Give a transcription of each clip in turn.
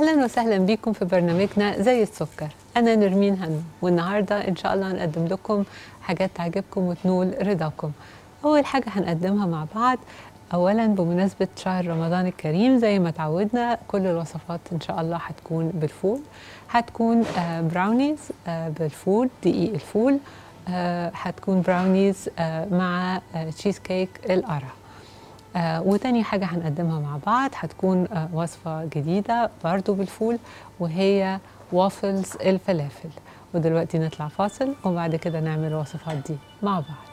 اهلا وسهلا بيكم في برنامجنا زي السكر انا نرمين هنو والنهارده ان شاء الله هنقدم لكم حاجات تعجبكم وتنول رضاكم اول حاجه هنقدمها مع بعض اولا بمناسبه شهر رمضان الكريم زي ما تعودنا كل الوصفات ان شاء الله هتكون بالفول هتكون آه، براونيز آه، بالفول دقيق الفول آه، هتكون براونيز آه، مع آه، تشيز كيك القرع آه وتاني حاجة هنقدمها مع بعض هتكون آه وصفة جديدة برضو بالفول وهي وافلز الفلافل ودلوقتي نطلع فاصل وبعد كده نعمل الوصفات دي مع بعض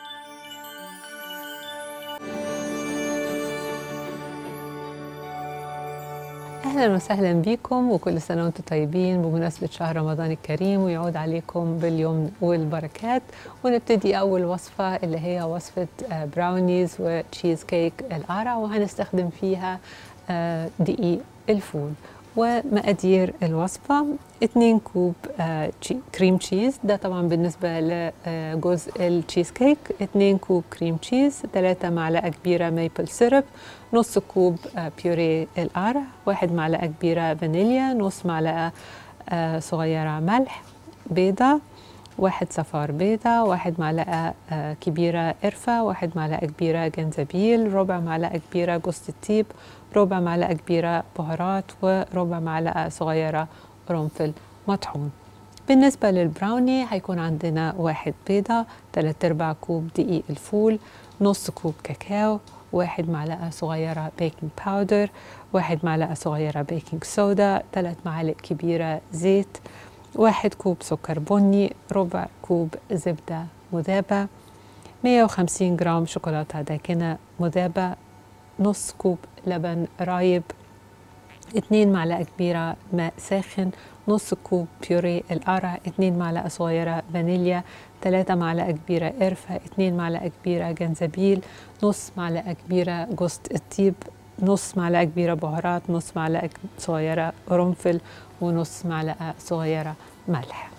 اهلا وسهلا بكم وكل سنه وانتم طيبين بمناسبه شهر رمضان الكريم ويعود عليكم باليوم والبركات ونبتدي اول وصفه اللي هي وصفه آه، براونيز وتشيز كيك القرع وهنستخدم فيها آه، دقيق الفول ومقادير الوصفة 2 كوب آه، تشي- كريم تشيز ده طبعا بالنسبة لجزء التشيز كيك 2 كوب كريم تشيز 3 معلقة كبيرة ميبل سيرب نص كوب آه، بيوري القرع واحد معلقة كبيرة فانيليا نص معلقة آه، صغيرة ملح بيضة واحد صفار بيضة واحد معلقة آه، كبيرة قرفة واحد معلقة كبيرة جنزبيل ربع معلقة كبيرة جوز الطيب ربع معلقة كبيرة بهارات وربع معلقة صغيرة قرنفل مطحون بالنسبة للبراوني هيكون عندنا واحد بيضة تلات ارباع كوب دقيق الفول نص كوب كاكاو واحد معلقة صغيرة بيكنج باودر واحد معلقة صغيرة بيكنج صودا ثلاث معالق كبيرة زيت واحد كوب سكر بني ربع كوب زبدة مذابة 150 جرام شوكولاتة داكنة مذابة نص كوب لبن رايب اتنين معلقة كبيرة ماء ساخن نص كوب بيوري القرع اتنين معلقة صغيرة فانيليا تلاتة معلقة كبيرة قرفة اتنين معلقة كبيرة جنزبيل نص معلقة كبيرة جوز الطيب نص معلقة كبيرة بهارات نص معلقة صغيرة قرنفل ونص معلقة صغيرة ملح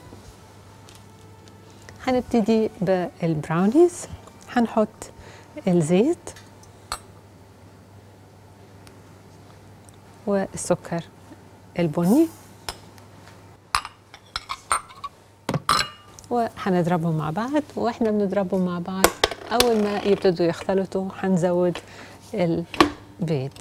هنبتدي بالبراونيز هنحط الزيت والسكر البني وهنضربهم مع بعض واحنا بنضربهم مع بعض اول ما يبتدوا يختلطوا هنزود البيض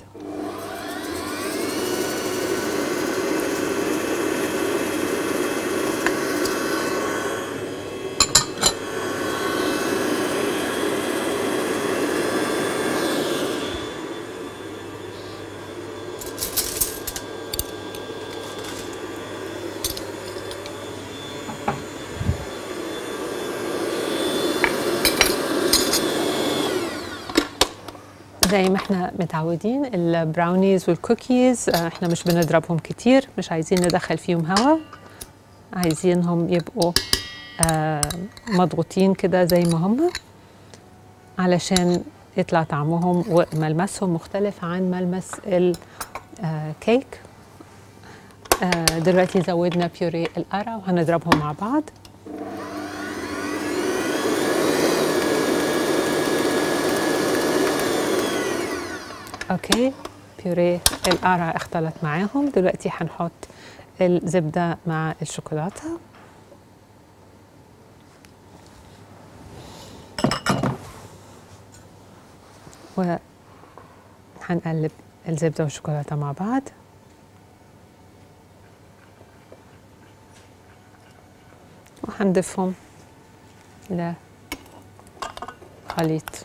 زي ما احنا متعودين البراونيز والكوكيز آه، احنا مش بنضربهم كتير مش عايزين ندخل فيهم هواء عايزينهم يبقوا آه، مضغوطين كده زي ما هم علشان يطلع طعمهم وملمسهم مختلف عن ملمس الكيك آه، دلوقتي زودنا بيوري القرع وهنضربهم مع بعض اوكي بيوري القرع اختلط معاهم دلوقتي هنحط الزبدة مع الشوكولاتة وهنقلب الزبدة والشوكولاتة مع بعض وهنضيفهم لخليط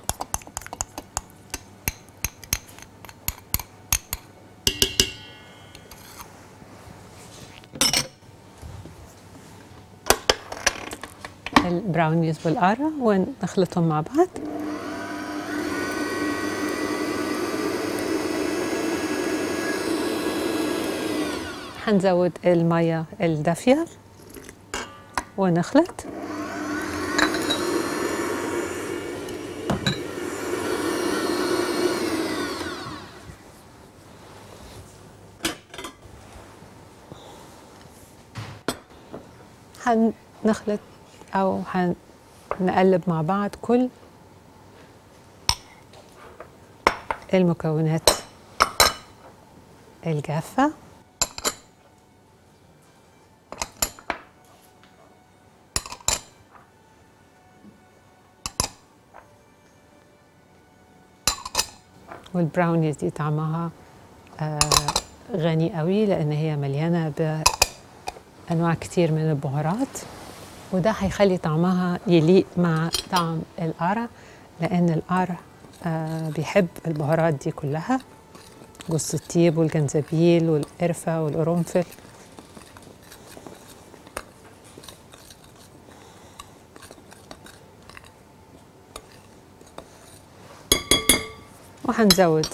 البراونيز والقارة ونخلطهم مع بعض هنزود المية الدافية ونخلط هنخلط أو هنقلب مع بعض كل المكونات الجافة والبراونيز دي طعمها آه غني قوي لان هي مليانه بانواع كتير من البهارات وده هيخلي طعمها يليق مع طعم القرع لان القرع آه بيحب البهارات دي كلها جوز الطيب والجنزبيل والقرفه والقرنفل وهنزود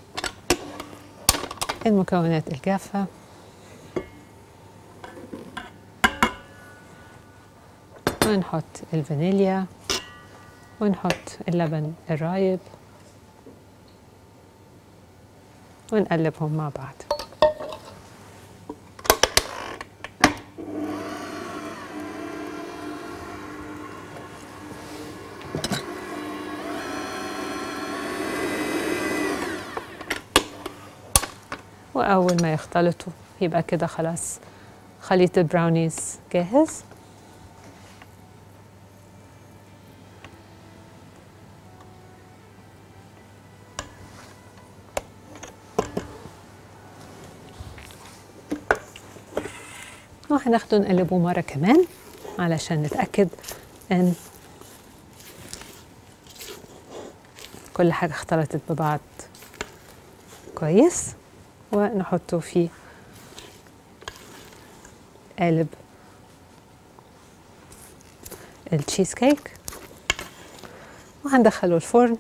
المكونات الجافة ونحط الفانيليا ونحط اللبن الرايب ونقلبهم مع بعض وأول ما يختلطوا يبقى كده خلاص خليط البراونيز جاهز وهناخده نقلبه مرة كمان علشان نتأكد ان كل حاجة اختلطت ببعض كويس ونحطه في قالب التشيز كيك وهندخله الفرن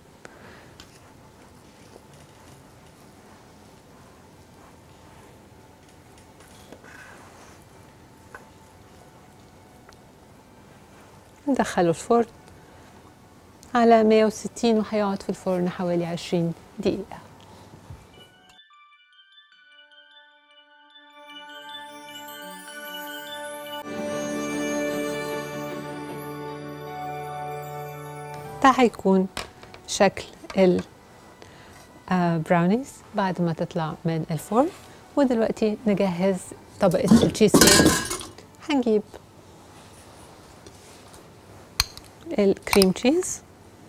ندخله الفرن على 160 وهيقعد في الفرن حوالي 20 دقيقة ده هيكون شكل البراونيز بعد ما تطلع من الفرن ودلوقتي نجهز طبقة التشيز كيك هنجيب الكريم تشيز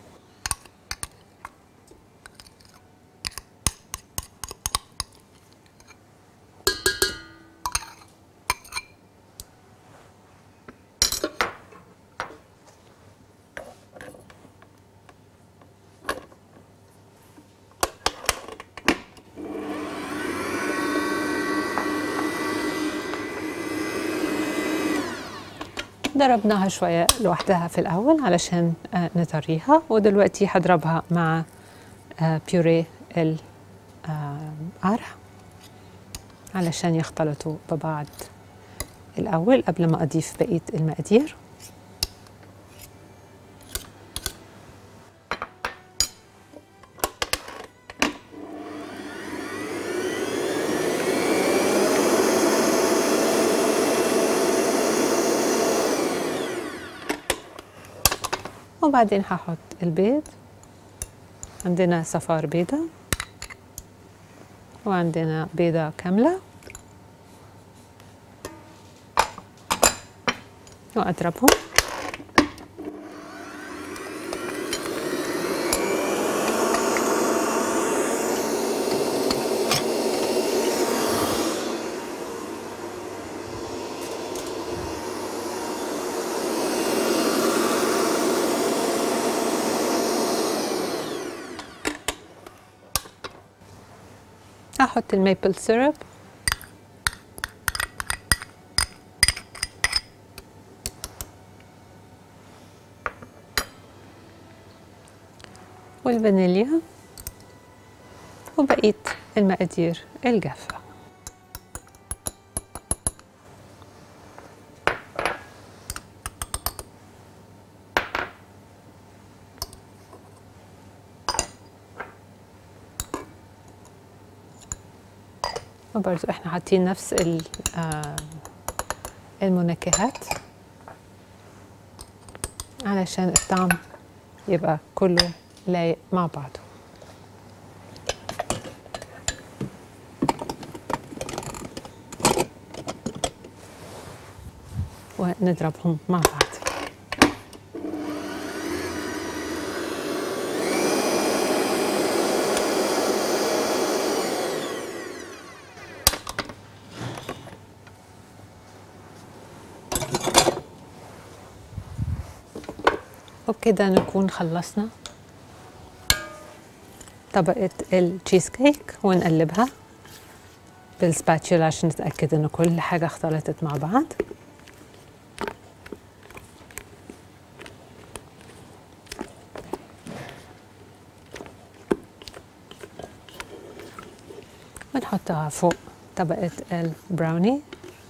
ضربناها شوية لوحدها في الأول علشان آه، نطريها ودلوقتي هضربها مع آه، بيوريه القرع علشان يختلطوا ببعض الأول قبل ما أضيف بقية المقادير وبعدين هحط البيض عندنا صفار بيضة وعندنا بيضة كاملة وأضربهم هحط الميبل سيرب والفانيليا وبقية المقادير الجافة وبرضو احنا حاطين نفس ال- آه، المنكهات علشان الطعم يبقى كله لايق مع بعضه ونضربهم مع بعض وبكده نكون خلصنا طبقة التشيز كيك ونقلبها بالسباتشولا عشان نتأكد ان كل حاجة اختلطت مع بعض ونحطها فوق طبقة البراوني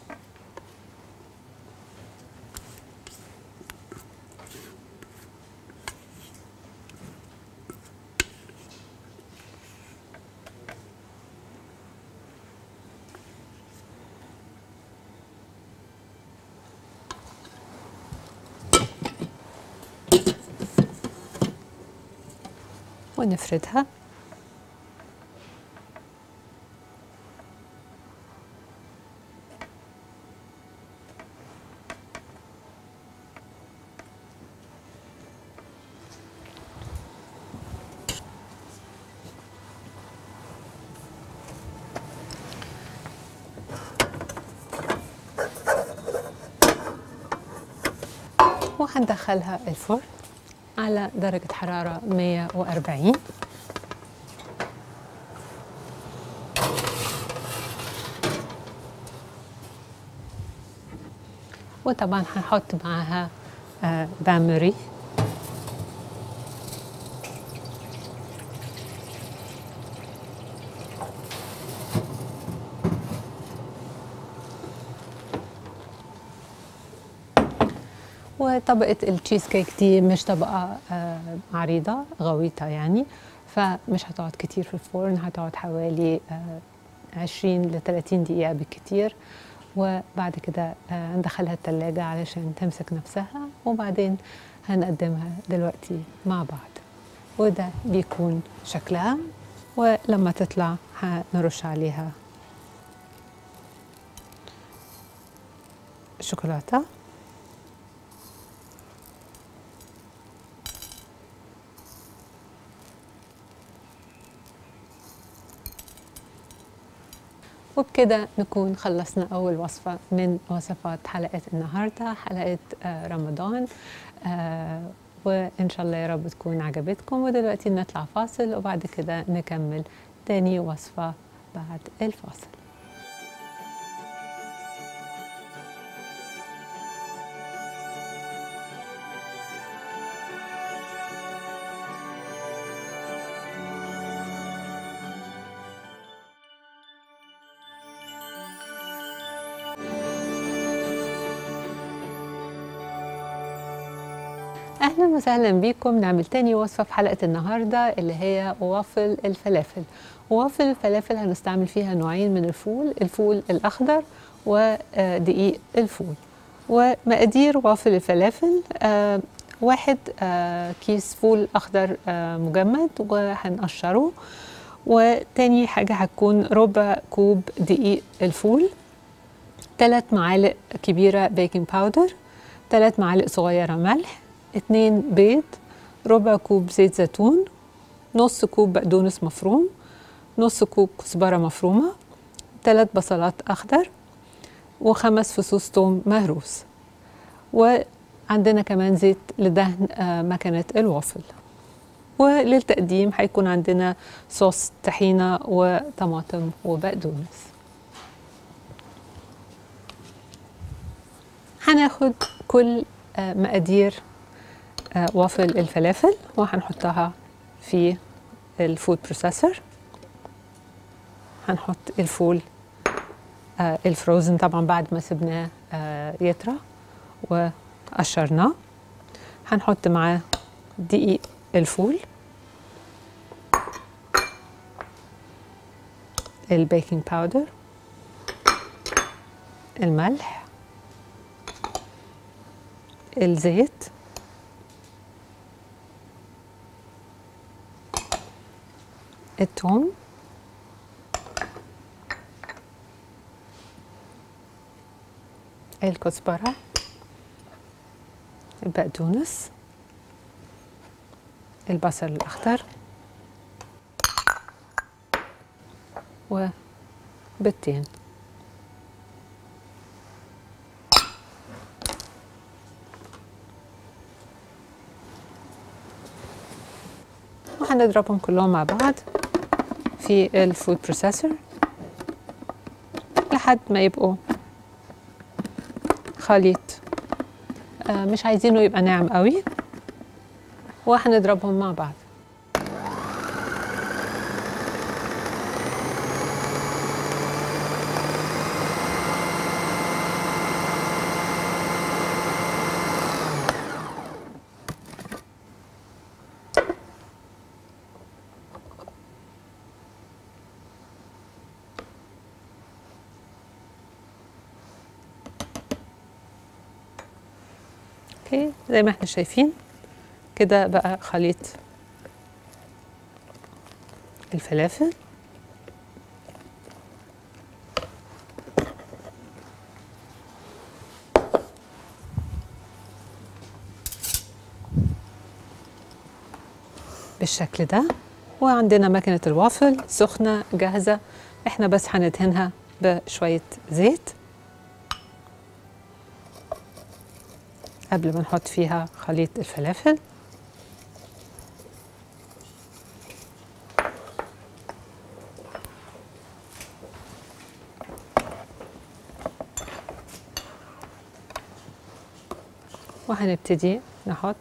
ونفردها وهندخلها الفرن على درجة حرارة 140 وطبعا هنحط معاها آه، بامري وطبقة التشيز كيك دي مش طبقة آه، عريضة غويطة يعني فمش هتقعد كتير في الفرن هتقعد حوالي آه، 20 ل 30 دقيقة بالكتير وبعد كده آه، ندخلها التلاجة علشان تمسك نفسها وبعدين هنقدمها دلوقتي مع بعض وده بيكون شكلها ولما تطلع هنرش عليها شوكولاتة وبكده نكون خلصنا أول وصفة من وصفات حلقة النهاردة حلقة آه، رمضان آه، وإن شاء الله يا رب تكون عجبتكم ودلوقتي نطلع فاصل وبعد كده نكمل تاني وصفة بعد الفاصل اهلا وسهلا بيكم نعمل تاني وصفه في حلقه النهارده اللي هي وافل الفلافل وافل الفلافل هنستعمل فيها نوعين من الفول الفول الاخضر ودقيق الفول ومقادير وافل الفلافل آه، واحد آه، كيس فول اخضر آه، مجمد وهنقشره وتاني حاجه هتكون ربع كوب دقيق الفول ثلاث معالق كبيره بيكنج باودر ثلاث معالق صغيره ملح اتنين بيض ربع كوب زيت زيتون نص كوب بقدونس مفروم نص كوب كزبرة مفرومة ثلاث بصلات أخضر وخمس فصوص توم مهروس وعندنا كمان زيت لدهن آه، مكنة الوافل وللتقديم هيكون عندنا صوص طحينة وطماطم وبقدونس هناخد كل آه، مقادير آه، وافل الفلافل وهنحطها في الفود بروسيسور هنحط الفول آه، الفروزن طبعا بعد ما سبناه آه، يطرى وقشرناه هنحط معاه دقيق الفول البيكنج باودر الملح الزيت الثوم الكزبرة البقدونس البصل الأخضر وبيضتين وهنضربهم كلهم مع بعض في الفود بروسيسور لحد ما يبقوا خليط آه مش عايزينه يبقى ناعم قوي وهنضربهم مع بعض اوكي زي ما احنا شايفين كده بقى خليط الفلافل بالشكل ده وعندنا مكنة الوافل سخنة جاهزة احنا بس هندهنها بشوية زيت قبل ما نحط فيها خليط الفلافل وهنبتدي نحط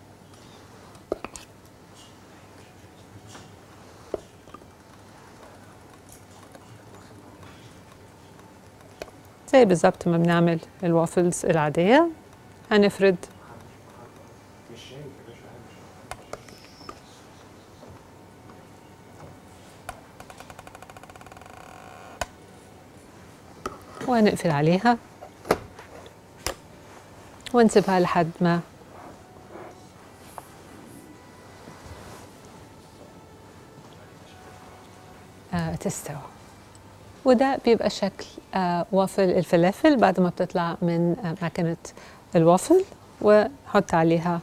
زي بالظبط ما بنعمل الوافلز العادية هنفرد وهنقفل عليها ونسيبها لحد ما آه تستوى وده بيبقى شكل آه وافل الفلافل بعد ما بتطلع من آه ماكينة الوافل ونحط عليها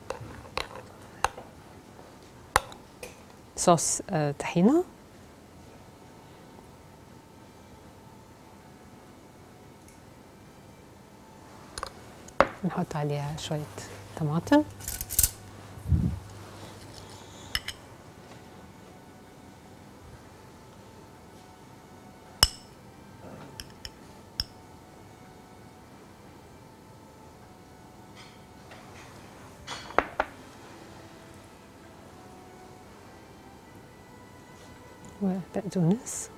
صوص آه طحينة نحط عليها شوية طماطم وبقدونس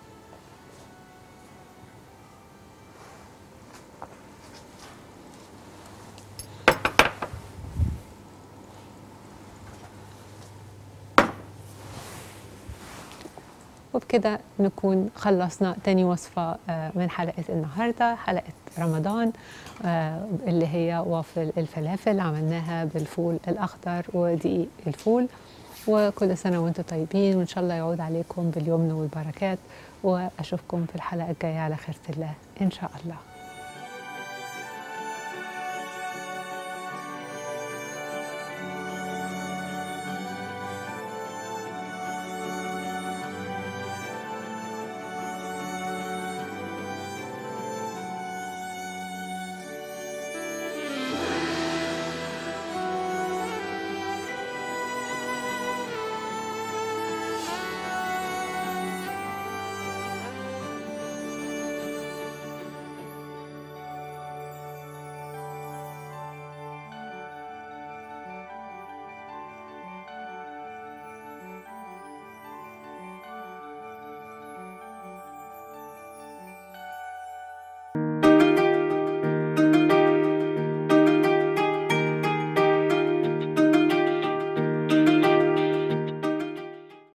وبكده نكون خلصنا تاني وصفة من حلقة النهاردة حلقة رمضان اللي هي وافل الفلافل عملناها بالفول الأخضر ودقيق الفول وكل سنة وانتم طيبين وإن شاء الله يعود عليكم باليمن والبركات وأشوفكم في الحلقة الجاية على خيرة الله إن شاء الله